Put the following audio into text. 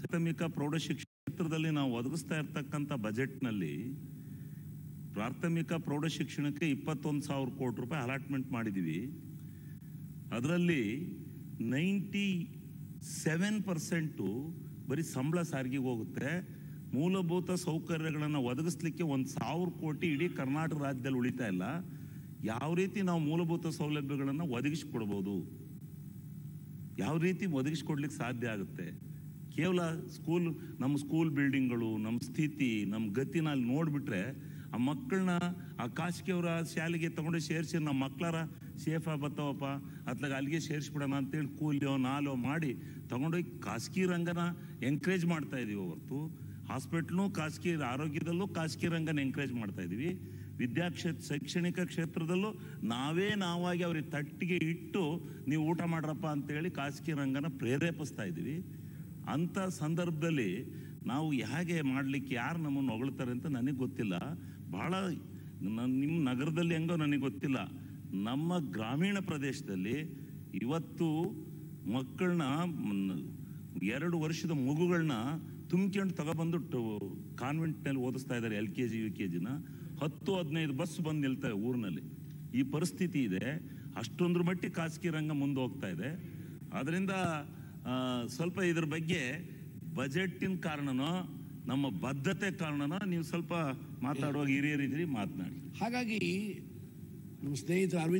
ಪ್ರಾಥಮಿಕ ಪ್ರೌಢಶಿಕ್ಷಣ ಕ್ಷೇತ್ರದಲ್ಲಿ ನಾವು ಒದಗಿಸ್ತಾ ಇರ್ತಕ್ಕಂಥ ಬಜೆಟ್ನಲ್ಲಿ ಪ್ರಾಥಮಿಕ ಪ್ರೌಢಶಿಕ್ಷಣಕ್ಕೆ ಇಪ್ಪತ್ತೊಂದು ಸಾವಿರ ಕೋಟಿ ರೂಪಾಯಿ ಅಲಾಟ್ಮೆಂಟ್ ಮಾಡಿದ್ದೀವಿ ಅದರಲ್ಲಿ ನೈಂಟಿ ಸೆವೆನ್ ಪರ್ಸೆಂಟು ಬರೀ ಸಂಬಳ ಸಾರಿಗೆಗೆ ಹೋಗುತ್ತೆ ಮೂಲಭೂತ ಸೌಕರ್ಯಗಳನ್ನು ಒದಗಿಸ್ಲಿಕ್ಕೆ ಒಂದು ಸಾವಿರ ಕೋಟಿ ಇಡೀ ಕರ್ನಾಟಕ ರಾಜ್ಯದಲ್ಲಿ ಉಳಿತಾ ಇಲ್ಲ ಯಾವ ರೀತಿ ನಾವು ಮೂಲಭೂತ ಸೌಲಭ್ಯಗಳನ್ನು ಒದಗಿಸ್ಕೊಡ್ಬೋದು ಯಾವ ರೀತಿ ಒದಗಿಸ್ಕೊಡ್ಲಿಕ್ಕೆ ಸಾಧ್ಯ ಆಗುತ್ತೆ ಕೇವಲ ಸ್ಕೂಲ್ ನಮ್ಮ ಸ್ಕೂಲ್ ಬಿಲ್ಡಿಂಗ್ಗಳು ನಮ್ಮ ಸ್ಥಿತಿ ನಮ್ಮ ಗತಿನ ಅಲ್ಲಿ ನೋಡಿಬಿಟ್ರೆ ಆ ಮಕ್ಕಳನ್ನ ಆ ಖಾಸಗಿಯವರ ಶಾಲೆಗೆ ತಗೊಂಡು ಸೇರಿಸಿ ನಮ್ಮ ಮಕ್ಕಳಾರ ಸೇಫ್ ಬತ್ತವಪ್ಪ ಅತ್ಲಾಗ ಅಲ್ಲಿಗೆ ಸೇರಿಸ್ಬಿಡೋಣ ಅಂತೇಳಿ ಕೂಲಿಯೋ ನಾಲೋ ಮಾಡಿ ತಗೊಂಡೋಗಿ ಖಾಸಗಿ ರಂಗನ ಎಂಕರೇಜ್ ಮಾಡ್ತಾ ಇದೀವಿ ಹೊರತು ಹಾಸ್ಪಿಟ್ಲು ಖಾಸಗಿ ಆರೋಗ್ಯದಲ್ಲೂ ಖಾಸಗಿ ರಂಗನ ಎಂಕರೇಜ್ ಮಾಡ್ತಾ ಇದೀವಿ ವಿದ್ಯಾಕ್ಷೇತ್ರ ಶೈಕ್ಷಣಿಕ ಕ್ಷೇತ್ರದಲ್ಲೂ ನಾವೇ ನಾವಾಗಿ ಅವ್ರಿಗೆ ತಟ್ಟಿಗೆ ಇಟ್ಟು ನೀವು ಊಟ ಮಾಡ್ರಪ್ಪ ಅಂತೇಳಿ ಖಾಸಗಿ ರಂಗನ ಪ್ರೇರೇಪಿಸ್ತಾ ಇದ್ದೀವಿ ಅಂಥ ಸಂದರ್ಭದಲ್ಲಿ ನಾವು ಹೇಗೆ ಮಾಡಲಿಕ್ಕೆ ಯಾರು ನಮ್ಮನ್ನು ಹೊಗಳ್ತಾರೆ ಅಂತ ನನಗೆ ಗೊತ್ತಿಲ್ಲ ಭಾಳ ನಿಮ್ಮ ನಗರದಲ್ಲಿ ಹೆಂಗೋ ನನಗೆ ಗೊತ್ತಿಲ್ಲ ನಮ್ಮ ಗ್ರಾಮೀಣ ಪ್ರದೇಶದಲ್ಲಿ ಇವತ್ತು ಮಕ್ಕಳನ್ನ ಎರಡು ವರ್ಷದ ಮಗುಗಳನ್ನ ತುಂಬ್ಕೊಂಡು ತಗೊಬಂದು ಕಾನ್ವೆಂಟ್ನಲ್ಲಿ ಓದಿಸ್ತಾ ಇದ್ದಾರೆ L K G U K ಜಿನ ಹತ್ತು ಹದಿನೈದು ಬಸ್ ಬಂದು ನಿಲ್ತವೆ ಊರಿನಲ್ಲಿ ಈ ಪರಿಸ್ಥಿತಿ ಇದೆ ಅಷ್ಟೊಂದ್ರ ಮಟ್ಟಿಗೆ ಖಾಸಗಿ ರಂಗ ಮುಂದೆ ಹೋಗ್ತಾ ಇದೆ ಅದರಿಂದ ಆ, ಸ್ವಲ್ಪ ಇದ್ರ ಬಗ್ಗೆ ಬಜೆಟ್ಟಿನ ಕಾರಣನೋ ನಮ್ಮ ಬದ್ಧತೆ ಕಾರಣನೋ ನೀವು ಸ್ವಲ್ಪ ಮಾತಾಡುವಾಗ ಹಿರಿಯರಿದ್ದೀರಿ ಮಾತನಾಡಿ ಹಾಗಾಗಿ ನಮ್ಮ ಸ್ನೇಹಿತರು ಅರವಿಂದ್